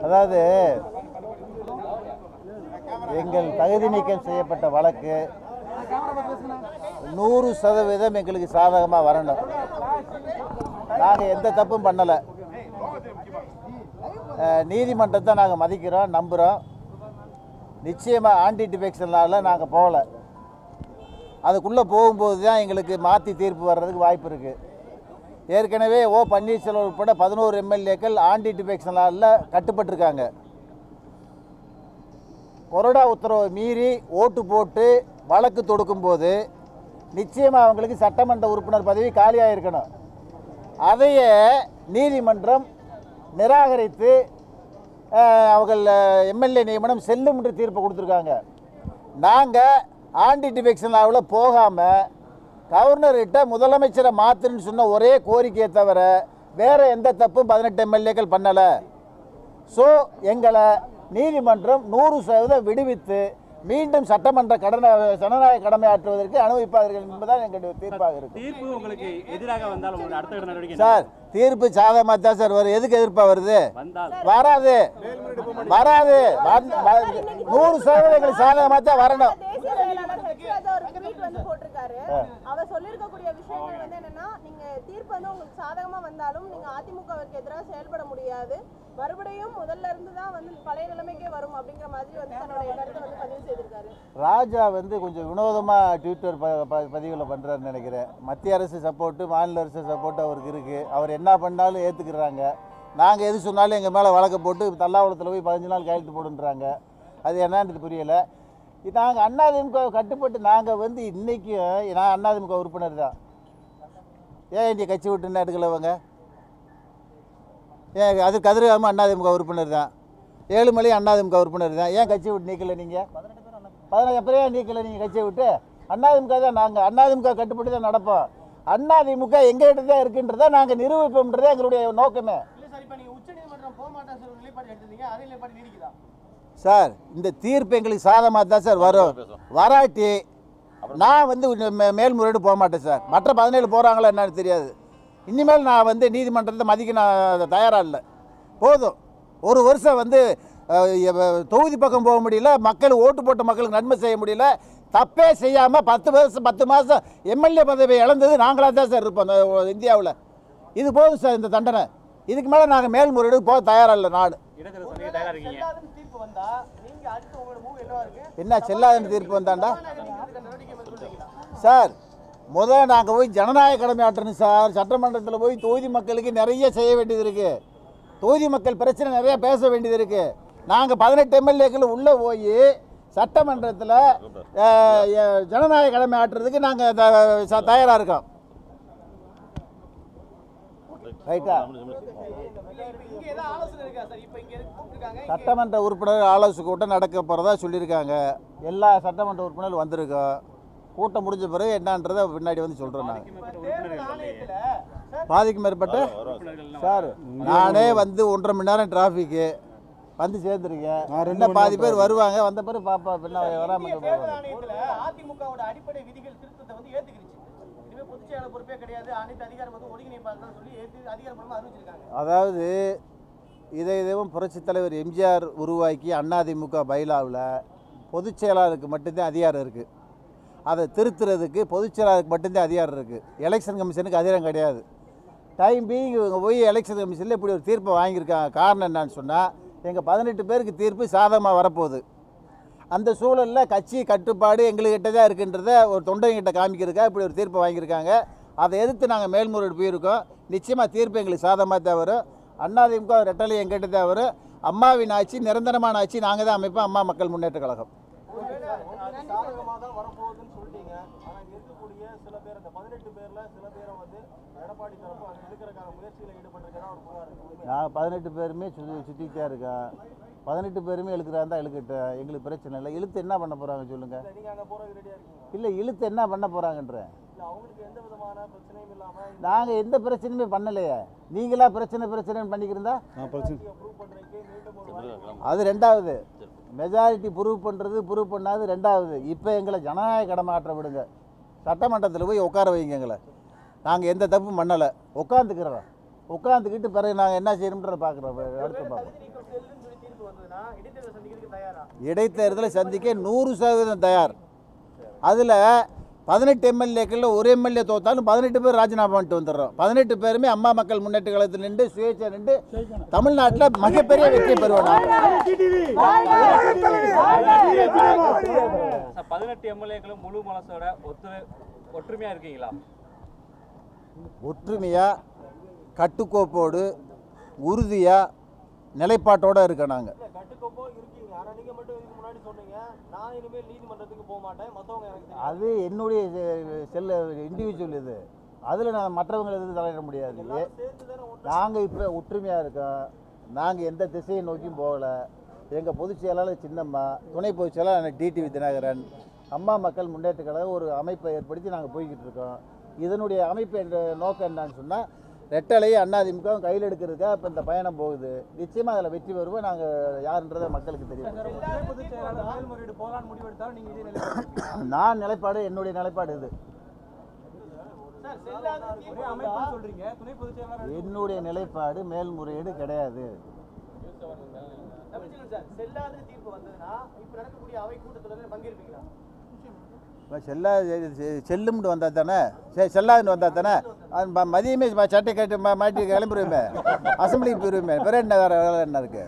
அதாவது எங்கள் தகுதி நீக்கம் செய்யப்பட்ட வழக்கு நூறு சதவீதம் எங்களுக்கு சாதகமாக வரணும் நாங்கள் எந்த தப்பும் பண்ணலை நீதிமன்றத்தை நாங்கள் மதிக்கிறோம் நம்புகிறோம் நிச்சயமாக ஆன்டி டிஃபெக்ஷனால் நாங்கள் போகலை அதுக்குள்ளே போகும்போது தான் எங்களுக்கு மாற்றி தீர்ப்பு வர்றதுக்கு வாய்ப்பு இருக்குது ஏற்கனவே ஓ பன்னீர்செல்வம் உட்பட பதினோரு எம்எல்ஏக்கள் ஆன்டி டிஃபெக்ஷனால் கட்டுப்பட்டிருக்காங்க கொறடா உத்தரவை மீறி ஓட்டு போட்டு வழக்கு தொடுக்கும்போது நிச்சயமாக அவங்களுக்கு சட்டமன்ற உறுப்பினர் பதவி காலியாக இருக்கணும் அதையே நீதிமன்றம் நிராகரித்து அஹ், அவர்கள் எம்எல்ஏ நியமனம் செல்லும் என்று தீர்ப்பு கொடுத்துருக்காங்க நாங்கள் ஆன்டி டிஃபெக்ஷன் லாவில் போகாமல் கவர்னர்கிட்ட முதலமைச்சரை மாற்றுன்னு சொன்ன ஒரே கோரிக்கையை தவிர வேறு எந்த தப்பும் பதினெட்டு எம்எல்ஏக்கள் பண்ணலை ஸோ எங்களை நீதிமன்றம் நூறு சதவீதம் விடுவித்து மீண்டும் சட்டமன்ற கடனை ஜனநாயக கடமையாற்றுவதற்கு அனுமதிப்பார்கள் என்பதுதான் எங்களுடைய தீர்ப்பாக இருக்கு தீர்ப்பு உங்களுக்கு எதிராக வந்தால் உங்களுக்கு அடுத்த கட்ட நடவடிக்கை சார் தீர்ப்பு சாதகமாக தான் சார் வரும் எதுக்கு எதிர்ப்பா வருது வந்தால் வராது வராது வந்து- வ- நூறு சதவீதம் எங்களுக்கு சாதகமாக தான் வரணும் தேசிய செயலாளர் ஹெச்ராஜா ஒரு ட்வீட் வந்து போட்டிருக்காரு அவர் சொல்லியிருக்கக்கூடிய விஷயங்கள் வந்து என்னன்னா நீங்க தீர்ப்பு வந்து உங்களுக்கு சாதகமா வந்தாலும் நீங்க அதிமுகவுக்கு எதிராக செயல்பட முடியாது மறுபடியும் முதல்ல இருந்து தான் வந்து பழைய நிலைமைக்கே வரும் அப்படிங்கிற மாதிரி வந்து தன்னுடைய கருத்தை வந்து பதிவு செய்திருக்காரு ராஜா வந்து கொஞ்சம் வினோதமாக ட்விட்டர் ப ப பதிவில் பண்ணுறாருன்னு நினைக்கிறேன் மத்திய அரசு சப்போர்ட்டு மாநில அரசு சப்போர்ட்டு அவருக்கு இருக்குது அவர் என்ன பண்ணாலும் ஏற்றுக்கிறாங்க நாங்கள் எது சொன்னாலும் எங்கள் மேலே வழக்கு போட்டு தல்லாவளத்தில் போய் பதினஞ்சு நாள் கையெழுத்து போடுன்றாங்க அது என்னன்றது புரியலை நாங்கள் அண்ணாதிமுக கட்டுப்பட்டு நாங்கள் வந்து இன்றைக்கும் நான் அண்ணாதிமுக உறுப்பினர் தான் ஏன் இந்திய கட்சி விட்டு என்ன எடுக்கலவங்க ஏன் அது கதிரகாம அண்ணாதிமுக உறுப்பினர் தான் ஏழுமலை அண்ணாதிமுக உறுப்பினர் தான் ஏன் கட்சி விட்டு நீக்கல நீங்கள் பதினஞ்சு அப்புறம் ஏன் நீக்கல நீங்கள் கட்சியை விட்டு அண்ணாதிமுக தான் நாங்கள் அண்ணாதிமுக கட்டுப்பட்டு தான் நடப்போம் அண்ணாதிமுக எங்ககிட்ட தான் இருக்குன்றதை நாங்கள் நிரூபிப்போம்ன்றதே எங்களுடைய நோக்கமே இல்ல சார் இப்ப நீங்க உச்சநீதிமன்றம் போக மாட்டேன் சொல்ற நிலைப்பாடு எடுத்தீங்க அதே நிலைப்பாடு நீடிக்குதா சார் இந்த தீர்ப்பு எங்களுக்கு சாதகமாக தான் சார் வரும் வராட்டி நான் வந்து மே- மேல்முறையீடு போக மாட்டேன் சார் மற்ற பதினேழு போகிறாங்களா என்னன்னு தெரியாது இனிமேல் நான் வந்து நீதிமன்றத்தை மதிக்க நான் தயாராக இல்லை போதும் ஒரு வருஷம் வந்து அஹ், எ- தொகுதி பக்கம் போக முடியல மக்கள் ஓட்டு போட்ட மக்களுக்கு நன்மை செய்ய முடியல தப்பே செய்யாமல் பத்து வருஷம் பத்து மாதம் எம்எல்ஏ பதவி இழந்தது நாங்களாக தான் சார் இருப்போம் இந்த இந்தியாவில் இது போதும் சார் இந்த தண்டனை இதுக்கு மேலே நாங்கள் மேல்முறையீடு போக தயாராக இல்லை நாடு இடத்துல சந்திக்க தயாரா இருக்கீங்க செல்லாதுன்னு தீர்ப்பு வந்தா நீங்க அடுத்து உங்களோட மூவ் என்னவா இருக்கு என்ன செல்லாதுன்னு தீர்ப்பு வந்தாண்டா இதுக்கு நடவடிக்கை மேற்கொள்வீங்களா சார் முதல் நாங்கள் போய் ஜனநாயக கடமை ஆற்றணும் சார் சட்டமன்றத்தில் போய் தொகுதி மக்களுக்கு நிறைய செய்ய வேண்டியது இருக்குது தொகுதி மக்கள் பிரச்சனை நிறைய பேச வேண்டியது இருக்குது நாங்கள் பதினெட்டு எம்எல்ஏக்கள் உள்ளே போய் சட்டமன்றத்தில் ஜனநாயக கடமை ஆற்றுறதுக்கு நாங்கள் தயாராக இருக்கோம் ரைட்டா இங்க ஏதாவது ஆலோசனை இருக்கா சார் இப்ப இங்க எதுக்கு கூப்பிட்டுருக்காங்க சட்டமன்ற உறுப்பினர் ஆலோசனை கூட்டம் நடக்க போகிறதா சொல்லியிருக்காங்க எல்லா சட்டமன்ற உறுப்பினரும் வந்திருக்கோம் கூட்டம் முடிஞ்ச பிறகு என்னன்றதை பின்னாடி வந்து சொல்கிறோம் நாங்கள் மேற்பட்ட தேர்தல் உறுப்பினர்கள் ஆணையத்துல சார் பாதிக்கு மேற்பட்ட உறுப்பினர்கள் எல்லாம் சார் நானே வந்து ஒன்றரை மணி நேரம் டிராஃபிக்கு வந்து சேர்ந்துருக்கேன் இன்னும் பாதி பேர் வருவாங்க வந்த பிறகு பாப்பா பின்ன வராமல் இந்திய தேர்தல் ஆணையத்துல அதிமுகவோட அடிப்படை விதிகள் திருத்தத்தை வந்து ஏத்துக்கிருச்சு இனிமே பொதுச் செயலாளர் பொறுப்பே கிடையாது அனைத்து அதிகாரம் வந்து ஒருங்கிணைப்பாளர் சொல்லி ஏத்து அதிகாரப்பூர்வமா அறிவிச்சிருக்காங்க அதாவது இதை இதுவும் புரட்சித் தலைவர் எம்ஜிஆர் உருவாக்கி அதிமுக பைலாவில் பொதுச் செயலாளருக்கு மட்டும்தான் அதிகாரம் இருக்குது அதை திருத்துறதுக்கு பொதுச் செயலாளருக்கு மட்டும்தான் அதிகாரம் இருக்குது எலெக்ஷன் கமிஷனுக்கு அதிகாரம் கிடையாது டைம் பீங் இவங்க போய் எலெக்ஷன் கமிஷனில் இப்படி ஒரு தீர்ப்பை வாங்கியிருக்காங்க காரணம் என்னன்னு சொன்னால் எங்கள் பதினெட்டு பேருக்கு தீர்ப்பு சாதகமாக வரப்போகுது அந்த சூழலில் கட்சி கட்டுப்பாடு எங்கள்கிட்ட தான் இருக்குன்றத ஒரு தொண்டைங்கிட்ட காமிக்கிறதுக்காக இப்படி ஒரு தீர்ப்பை வாங்கியிருக்காங்க அதை எதிர்த்து நாங்கள் மேல்முறையீடு போயிருக்கோம் நிச்சயமாக தீர்ப்பு எங்களுக்கு சாதகமாக தான் வரும் அதிமுக ரெட்டலை எங்கிட்ட தான் வரும் அம்மாவின் ஆட்சி நிரந்தரமான ஆட்சி நாங்கள் தான் அமைப்போம் அம்மா மக்கள் முன்னேற்ற கழகம் சாதகமாக தான் வரப்போகுதுன்னு சொல்லிட்டீங்க ஆனா இங்க இருக்கக்கூடிய சில பேர் அந்த பதினெட்டு பேர்ல சில பேரை வந்து எடப்பாடி தரப்பு அங்க இருக்கிறக்கான முயற்சியில ஈடுபட்டிருக்கிறதா ஒரு புகார் இருக்கு நான் பதினெட்டு பேருமே சுற்றி சுற்றிக்கிட்டே இருக்கேன் பதினெட்டு பேருமே இழுக்கிறா இருந்தால் இழுக்கட்டும் எங்களுக்கு பிரச்சனை இல்லை இழுத்து என்ன பண்ண போகிறாங்க சொல்லுங்கள் இல்ல நீங்க அங்க போறதுக்கு ரெடியா இருக்கீங்க இல்லை இழுத்து என்ன பண்ண போகிறாங்கன்றேன் இல்ல அவங்களுக்கு எந்த விதமான பிரச்சனையும் இல்லாம நாங்கள் எந்த பிரச்சனையுமே பண்ணலையே நீங்களா பிரச்சனை பிரச்சனைன்னு பண்ணிக்கிருந்தா ப்ரூவ் பண்றதுக்கு மீண்டும் ஒரு வாய்ப்பு அது ரெண்டாவது மெஜாரிட்டி ப்ரூவ் பண்ணுறது ப்ரூவ் பண்ணாது ரெண்டாவது இப்போ எங்களை ஜனநாயக கடமை ஆற்ற விடுங்க சட்டமன்றத்தில் போய் உட்கார வைங்க எங்களை நாங்கள் எந்த தப்பும் பண்ணலை உட்காந்துக்கிறோம் உட்காந்துக்கிட்டு பிறகு நாங்கள் என்ன செய்யணுன்றதை பார்க்குறோம் அடுத்து பார்ப்போம் தகுதி நீக்கம் செல்லுன்னு சொல்லி வந்ததுன்னா இடைத்தேர்தல் சந்திக்கிறதுக்கு தயாரா இடைத்தேர்தலை சந்திக்க நூறு சதவீதம் தயார் அதில் பதினெட்டு எம்எல்ஏக்களில் ஒரு எம்எல்ஏ தோத்தாலும் பதினெட்டு பேர் ராஜினாமா பண்ணிட்டு வந்துடுறோம் பதினெட்டு பேருமே அம்மா மக்கள் முன்னேற்ற கழகத்தில் நின்று சுயேட்சை நின்று தமிழ்நாட்டில் மிகப்பெரிய வெற்றி பெறுவோம் சார் பதினெட்டு எம்எல்ஏக்களும் முழு மனசோட ஒத்து ஒற்றுமையா இருக்கீங்களா ஒற்றுமையாக கட்டுக்கோப்போடு உறுதியாக நிலைப்பாட்டோடு இருக்கோம் நாங்கள் இல்ல கட்டுக்கோப்போ இருக்கீங்க ஆனா நீங்க மட்டும் இதுக்கு முன்னாடி சொன்னீங்க நான் இனிமேல் நீதிமன்றத்துக்கு போக மாட்டேன் மத்தவங்க எனக்கு தெரியும் அது என்னுடைய செ- செல்ல இண்டிவிஜுவல் இது அதில் நான் மற்றவங்களை எதுவும் தலையிட முடியாது எல்லாரும் சேர்ந்து தானே ஒன்று நாங்கள் இப்போ ஒற்றுமையாக இருக்கோம் நாங்கள் எந்த திசையை நோக்கியும் போகலை எங்கள் பொதுச் செயலாளர் சின்னம்மா துணை பொதுச் செயலாளர் டிடிவி தினகரன் அம்மா மக்கள் முன்னேற்ற கழகம் ஒரு அமைப்பை ஏற்படுத்தி நாங்கள் போய்கிட்டு இருக்கோம் இதனுடைய அமைப்பு என்ற நோக்கம் என்னன்னு சொன்னால் ரெட்டலையை அதிமுக கையில் எடுக்கிறதுக்காக இப்போ இந்த பயணம் போகுது நிச்சயமாக அதில் வெற்றி வருவோம் நாங்கள் யாருன்றதை மக்களுக்கு தெரியும் பொதுச் செயலாளர் மேல்முறையீடு போகலான்னு முடிவெடுத்தாலும் நீங்க இதே நிலைப்பாடு நான் நிலைப்பாடு என்னுடைய நிலைப்பாடு இது சார் செல்லாத தீர்ப்பு அமைப்பு சொல்றீங்க துணை பொதுச் செயலாளர் என்னுடைய நிலைப்பாடு மேல்முறையீடு கிடையாது தமிழ்ச்செல்வன் சார் செல்லாத தீர்ப்பு வந்ததுன்னா இப்ப நடக்கக்கூடிய அவை கூட்டத்தொடரில் பங்கேற்பீங்களா இப்போ செல்லா செ- செல்லும்னு வந்தா தானே செ செல்லாதுன்னு வந்தா தானே அது ம- மதியமே ம- சட்டை கட்டி ம- மாட்டி கிளம்பிடுவேமே அசம்பிளிக்கு போயிடுவேமே பிறகு என்ன வேறு வேலை என்ன இருக்கு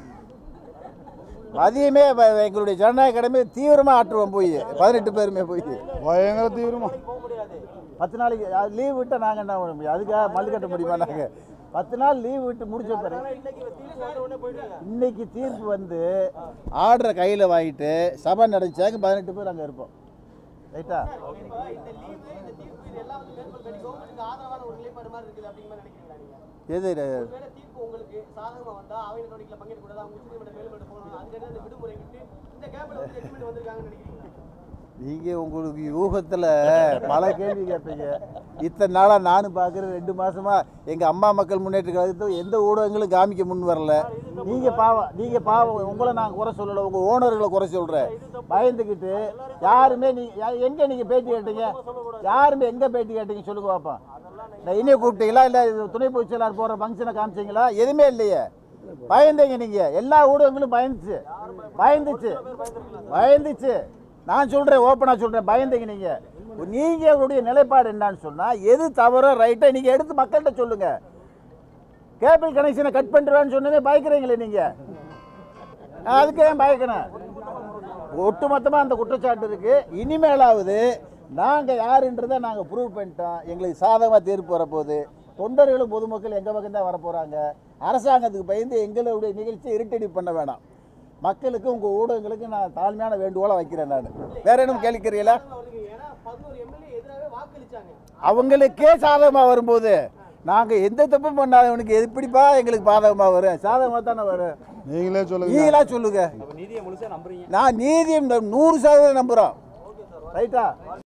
மதியமே வ- எங்களுடைய ஜனநாயக கடமை தீவிரமாக ஆற்றுவோம் போய் பதினெட்டு பேருமே போய் பயங்கர தீவிரமா போக முடியாது பத்து நாளைக்கு லீவ் விட்டால் நாங்கள் என்ன பண்ண முடியும் அதுக்காக மல்லு கட்ட முடியுமா நாங்கள் பத்து நாள் லீவ் விட்டு முடிச்ச பிறகு ஆனா இன்னைக்கு தீர்ப்பு வந்த உடனே போயிடுவீங்க இன்னைக்கு தீர்ப்பு வந்து ஆர்டரை கையில் வாங்கிட்டு சபை நடந்துச்சாங்க பதினெட்டு பேர் அங்கே இருப்போம் ரைட்டா இப்ப இந்த லீவு இந்த தீர்ப்பு இது எல்லாம் வந்து மேற்கொள் பண்ணி கவர்மெண்ட்டுக்கு ஆதரவான ஒரு நிலைப்பாடு மாதிரி இருக்குது அப்படிங்கிற மாதிரி நினைக்கிறீங்களா நீங்க எது ஒருவேளை தீர்ப்பு உங்களுக்கு சாதகமா வந்தா அவை நடவடிக்கையில பங்கேற்க கூடாது அவங்க உச்சநீதிமன்ற மேல்முறை போகணும் அதுக்கு அந்த விடுமுறை விட்டு இந்த கேப்ல வந்து ஜட்ஜ்மெண்ட் வந்திருக்காங்கன்னு நினைக்கிறீங்களா நீங்கள் உங்களுக்கு யூகத்தில் பல கேள்வி கேட்பீங்க இத்தனை நாளாக நானும் பார்க்குறேன் ரெண்டு மாசமா எங்கள் அம்மா மக்கள் முன்னேற்ற கழகத்தில் எந்த ஊடகங்களும் காமிக்க முன் வரல நீங்கள் பாவம் நீங்கள் பாவம் உங்களை நான் குறை சொல்லலை உங்கள் ஓனர்களை குறை சொல்கிறேன் பயந்துக்கிட்டு யாருமே நீ எங்கே நீங்கள் பேட்டி கேட்டீங்க யாருமே எங்கே பேட்டி கேட்டீங்க சொல்லுங்க பாப்பா நான் இனியே கூப்பிட்டீங்களா இல்லை துணை பொதுச் செயலாளர் போகிற ஃபங்க்ஷனை காமிச்சீங்களா எதுவுமே இல்லையே பயந்தீங்க நீங்கள் எல்லா ஊடகங்களும் பயந்துச்சு பயந்துச்சு பயந்துச்சு நான் சொல்கிறேன் ஓப்பனாக சொல்கிறேன் பயந்தீங்க நீங்கள் நீங்கள் உங்களுடைய நிலைப்பாடு என்னன்னு சொன்னால் எது தவறோ ரைட்டோ நீங்கள் எடுத்து மக்கள்கிட்ட சொல்லுங்கள் கேபிள் கனெக்ஷனை கட் பண்ணிடுவேன்னு சொன்னதே பயக்கிறீங்களே நீங்கள் அதுக்கு ஏன் பயக்கணும் ஒட்டுமொத்தமாக அந்த குற்றச்சாட்டு இருக்குது இனிமேலாவது நாங்கள் யாருன்றதை நாங்கள் ப்ரூவ் பண்ணிட்டோம் எங்களுக்கு சாதகமாக தீர்ப்பு வரப்போகுது தொண்டர்களும் பொதுமக்கள் எங்கள் பக்கம் தான் வரப்போகிறாங்க அரசாங்கத்துக்கு பயந்து எங்களுடைய நிகழ்ச்சியை இருட்டடி பண்ண வேணாம் மக்களுக்கு உங்கள் ஊடகங்களுக்கு நான் தாழ்மையான வேண்டுகோளை வைக்கிறேன் நான் வேற என்ன கேள்விக்கிறீங்களா வருது ஏன்னா பதினோரு எம்எல்ஏ எதிராகவே வாக்களிச்சாங்க அவங்களுக்கே சாதகமாக வரும்போது நாங்கள் எந்த தப்பும் பண்ணாதவனுக்கு எப்படிப்பா எங்களுக்கு பாதகமாக வரும் சாதகமாக தானே வரும் நீங்களே சொல்லுங்க நீங்களா சொல்லுங்க அப்ப நீதியை முழுசா நம்புறீங்க நான் நீதியை நூறு சதவீதம் நம்புகிறோம் ரைட்டா